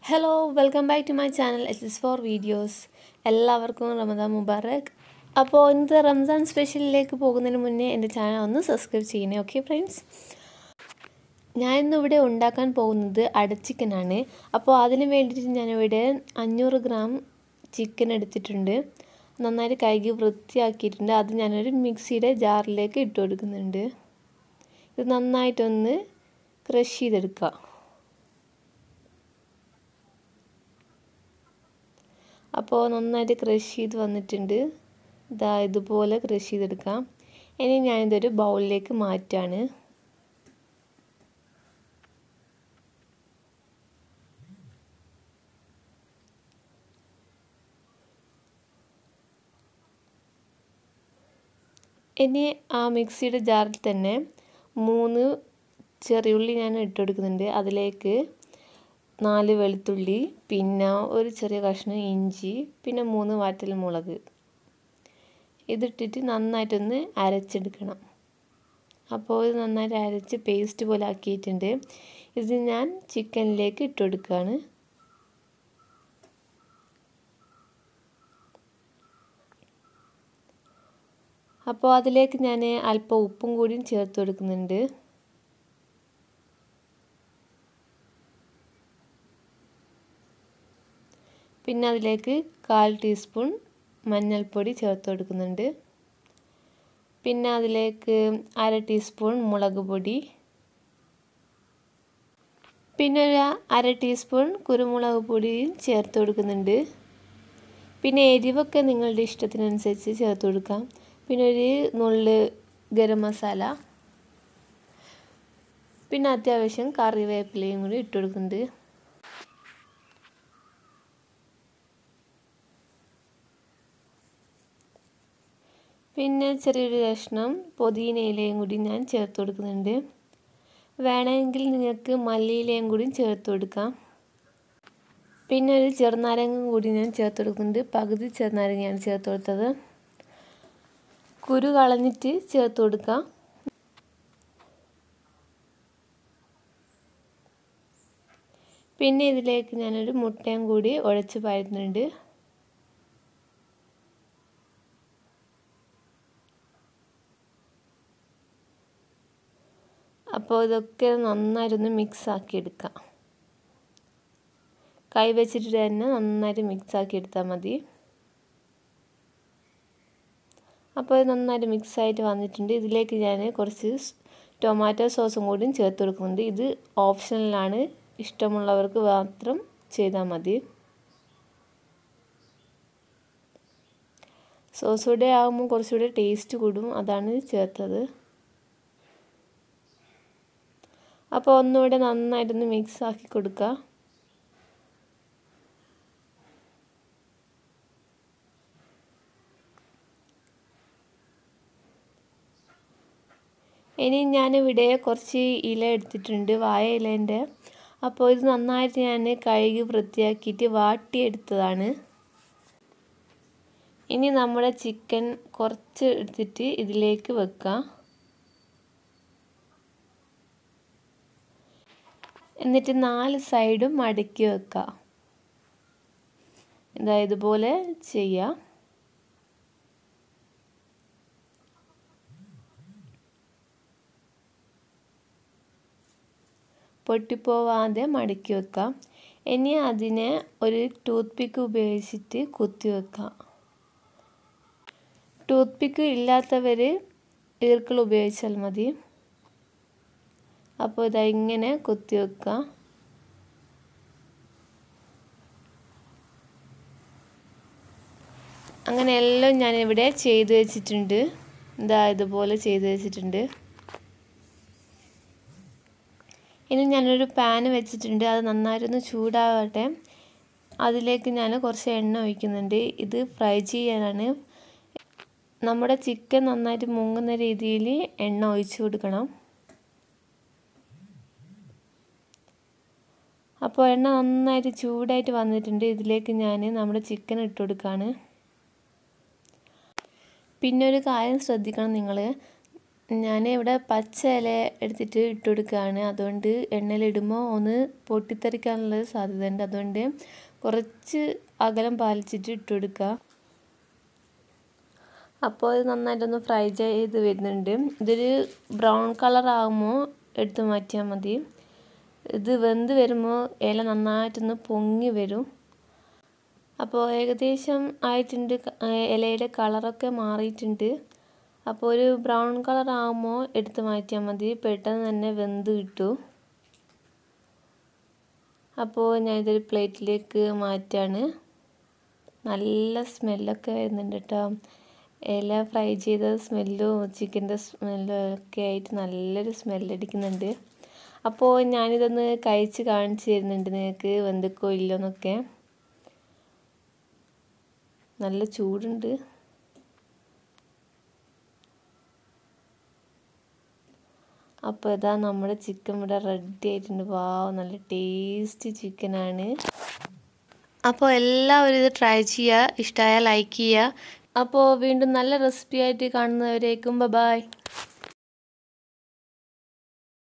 hello welcome back to my channel H S four videos എല്ലാവർക്കും റമദാൻ മുബാറക് അപ്പോൾ ഇന്നത്തെ റംസാൻ സ്പെഷ്യലിലേക്ക് പോകുന്നതിന് മുന്നേ എൻ്റെ ചാനൽ ഒന്ന് സബ്സ്ക്രൈബ് ചെയ്യണേ ഓക്കെ ഫ്രണ്ട്സ് ഞാൻ ഇന്നിവിടെ ഉണ്ടാക്കാൻ പോകുന്നത് അടച്ചിക്കനാണ് അപ്പോൾ അതിന് വേണ്ടിയിട്ട് ഞാനിവിടെ അഞ്ഞൂറ് ഗ്രാം ചിക്കൻ എടുത്തിട്ടുണ്ട് നന്നായിട്ട് കഴുകി വൃത്തിയാക്കിയിട്ടുണ്ട് അത് ഞാനൊരു മിക്സിയുടെ ജാറിലേക്ക് ഇട്ട് കൊടുക്കുന്നുണ്ട് ഇത് നന്നായിട്ടൊന്ന് ക്രഷ് ചെയ്തെടുക്കുക അപ്പോൾ നന്നായിട്ട് ക്രഷ് ചെയ്ത് വന്നിട്ടുണ്ട് ഇതാ ഇതുപോലെ ക്രഷ് ചെയ്തെടുക്കാം ഇനി ഞാനിതൊരു ബൗളിലേക്ക് മാറ്റാണ് ഇനി ആ മിക്സിയുടെ ജാറിൽ തന്നെ മൂന്ന് ചെറിയുള്ളി ഞാൻ ഇട്ടെടുക്കുന്നുണ്ട് അതിലേക്ക് നാല് വെളുത്തുള്ളി പിന്നെ ഒരു ചെറിയ കഷ്ണം ഇഞ്ചി പിന്നെ മൂന്ന് വാറ്റൽ മുളക് ഇതിട്ടിട്ട് നന്നായിട്ടൊന്ന് അരച്ചെടുക്കണം അപ്പോൾ ഇത് നന്നായിട്ട് അരച്ച് പേസ്റ്റ് പോലെ ആക്കിയിട്ടുണ്ട് ഇത് ഞാൻ ചിക്കനിലേക്ക് ഇട്ട് കൊടുക്കുകയാണ് അപ്പോൾ അതിലേക്ക് ഞാൻ അല്പം ഉപ്പും കൂടിയും ചേർത്ത് കൊടുക്കുന്നുണ്ട് പിന്നെ അതിലേക്ക് കാൽ ടീസ്പൂൺ മഞ്ഞൾപ്പൊടി ചേർത്ത് കൊടുക്കുന്നുണ്ട് പിന്നെ അതിലേക്ക് അര ടീസ്പൂൺ മുളക് പൊടി പിന്നെ ഒരു അര ടീസ്പൂൺ കുരുമുളക് പൊടിയും ചേർത്ത് കൊടുക്കുന്നുണ്ട് പിന്നെ എരിവൊക്കെ നിങ്ങളുടെ ഇഷ്ടത്തിനനുസരിച്ച് ചേർത്ത് കൊടുക്കാം പിന്നെ ഒരു നുള്ള് ഗരം മസാല പിന്നെ അത്യാവശ്യം കറിവേപ്പിലയും കൂടി ഇട്ട് കൊടുക്കുന്നുണ്ട് പിന്നെ ചെറിയൊരു കഷ്ണം പുതിനയിലയും കൂടി ഞാൻ ചേർത്ത് കൊടുക്കുന്നുണ്ട് വേണമെങ്കിൽ നിങ്ങൾക്ക് മല്ലിയിലയും കൂടി ചേർത്ത് കൊടുക്കാം പിന്നെ ഒരു ചെറുനാരങ്ങ കൂടി ഞാൻ ചേർത്ത് കൊടുക്കുന്നുണ്ട് പകുതി ചെറുനാരങ്ങയാണ് ചേർത്ത് കൊടുത്തത് കുരു കളഞ്ഞിട്ട് ചേർത്ത് കൊടുക്കാം പിന്നെ ഇതിലേക്ക് ഞാനൊരു മുട്ടയും കൂടി ഉടച്ച് പരുന്നുണ്ട് അപ്പോൾ ഇതൊക്കെ നന്നായിട്ടൊന്ന് മിക്സ് ആക്കി എടുക്കാം കൈ വെച്ചിട്ട് തന്നെ നന്നായിട്ട് മിക്സ് ആക്കി എടുത്താൽ മതി അപ്പോൾ ഇത് നന്നായിട്ട് മിക്സ് ആയിട്ട് വന്നിട്ടുണ്ട് ഇതിലേക്ക് ഞാൻ കുറച്ച് ടൊമാറ്റോ സോസും കൂടിയും ചേർത്ത് കൊടുക്കുന്നുണ്ട് ഇത് ഓപ്ഷണലാണ് ഇഷ്ടമുള്ളവർക്ക് മാത്രം ചെയ്താൽ മതി സോസ് കൂടെ ആകുമ്പോൾ കുറച്ചുകൂടെ ടേസ്റ്റ് കൂടും അതാണ് ചേർത്തത് അപ്പോൾ ഒന്നുകൂടെ നന്നായിട്ടൊന്ന് മിക്സ് ആക്കി കൊടുക്കുക ഇനി ഞാനിവിടെ കുറച്ച് ഇല എടുത്തിട്ടുണ്ട് വായ ഇലേൻ്റെ അപ്പോൾ ഇത് നന്നായിട്ട് ഞാൻ കഴുകി വൃത്തിയാക്കിയിട്ട് വാട്ടിയെടുത്തതാണ് ഇനി നമ്മുടെ ചിക്കൻ കുറച്ച് എടുത്തിട്ട് ഇതിലേക്ക് വെക്കാം എന്നിട്ട് നാല് സൈഡും മടക്കി വെക്കാം ഇതാ ഇതുപോലെ ചെയ്യാം പൊട്ടിപ്പോവാതെ മടക്കി വെക്കാം ഇനി അതിനെ ഒരു ടൂത്ത് പിക്ക് ഉപയോഗിച്ചിട്ട് കുത്തി വെക്കാം ടൂത്ത് പിക്ക് ഇല്ലാത്തവർ ഈർക്കിൾ ഉപയോഗിച്ചാൽ മതി അപ്പോൾ ഇതാ ഇങ്ങനെ കുത്തി വെക്കുക അങ്ങനെ എല്ലാം ഞാനിവിടെ ചെയ്തു വെച്ചിട്ടുണ്ട് ഇതാ ഇതുപോലെ ചെയ്തു വെച്ചിട്ടുണ്ട് ഇനി ഞാനൊരു പാന് വെച്ചിട്ടുണ്ട് അത് നന്നായിട്ടൊന്ന് ചൂടാവട്ടെ അതിലേക്ക് ഞാൻ കുറച്ച് എണ്ണ ഒഴിക്കുന്നുണ്ട് ഇത് ഫ്രൈ ചെയ്യാനാണ് നമ്മുടെ ചിക്കൻ നന്നായിട്ട് മുങ്ങുന്ന രീതിയിൽ എണ്ണ ഒഴിച്ചു കൊടുക്കണം അപ്പോൾ എണ്ണ നന്നായിട്ട് ചൂടായിട്ട് വന്നിട്ടുണ്ട് ഇതിലേക്ക് ഞാൻ നമ്മുടെ ചിക്കൻ ഇട്ട് കൊടുക്കുകയാണ് പിന്നെ ഒരു കാര്യം ശ്രദ്ധിക്കണം നിങ്ങൾ ഞാൻ ഇവിടെ പച്ച ഇല എടുത്തിട്ട് ഇട്ട് കൊടുക്കുകയാണ് അതുകൊണ്ട് എണ്ണയിലിടുമ്പോൾ ഒന്ന് പൊട്ടിത്തെറിക്കാനുള്ള സാധ്യതയുണ്ട് അതുകൊണ്ട് കുറച്ച് അകലം പാലിച്ചിട്ട് ഇട്ട് കൊടുക്കുക അപ്പോൾ ഇത് നന്നായിട്ടൊന്ന് ഫ്രൈ ചെയ്ത് വരുന്നുണ്ട് ഇതൊരു ബ്രൗൺ കളർ ആകുമ്പോൾ എടുത്ത് മാറ്റിയാൽ മതി ഇത് വെന്ത് വരുമ്പോൾ ഇല നന്നായിട്ടൊന്ന് പൊങ്ങി വരും അപ്പോൾ ഏകദേശം ആയിട്ടുണ്ട് ഇലയുടെ കളറൊക്കെ മാറിയിട്ടുണ്ട് അപ്പോൾ ഒരു ബ്രൗൺ കളർ ആകുമ്പോൾ എടുത്ത് മാറ്റിയാൽ മതി പെട്ടെന്ന് തന്നെ വെന്ത് കിട്ടും അപ്പോൾ ഞാൻ ഇതൊരു പ്ലേറ്റിലേക്ക് മാറ്റാണ് നല്ല സ്മെല്ലൊക്കെ വരുന്നുണ്ട് കേട്ടോ ഇല ഫ്രൈ ചെയ്ത സ്മെല്ലും ചിക്കൻ്റെ സ്മെല്ലും ഒക്കെ ആയിട്ട് നല്ലൊരു സ്മെല്ലടിക്കുന്നുണ്ട് അപ്പോൾ ഞാനിതൊന്ന് കഴിച്ച് കാണിച്ചു തരുന്നുണ്ട് നിങ്ങൾക്ക് വെന്തക്കോ ഇല്ലോന്നൊക്കെ നല്ല ചൂടുണ്ട് അപ്പോൾ ഇതാ നമ്മുടെ ചിക്കൻ ഇവിടെ റെഡി ആയിട്ടുണ്ട് വാവ് നല്ല ടേസ്റ്റി ചിക്കനാണ് അപ്പോൾ എല്ലാവരും ഇത് ട്രൈ ചെയ്യുക ഇഷ്ടമായാൽ ലൈക്ക് ചെയ്യുക അപ്പോൾ വീണ്ടും നല്ല റെസിപ്പി ആയിട്ട് കാണുന്നവരേക്കും ബൈ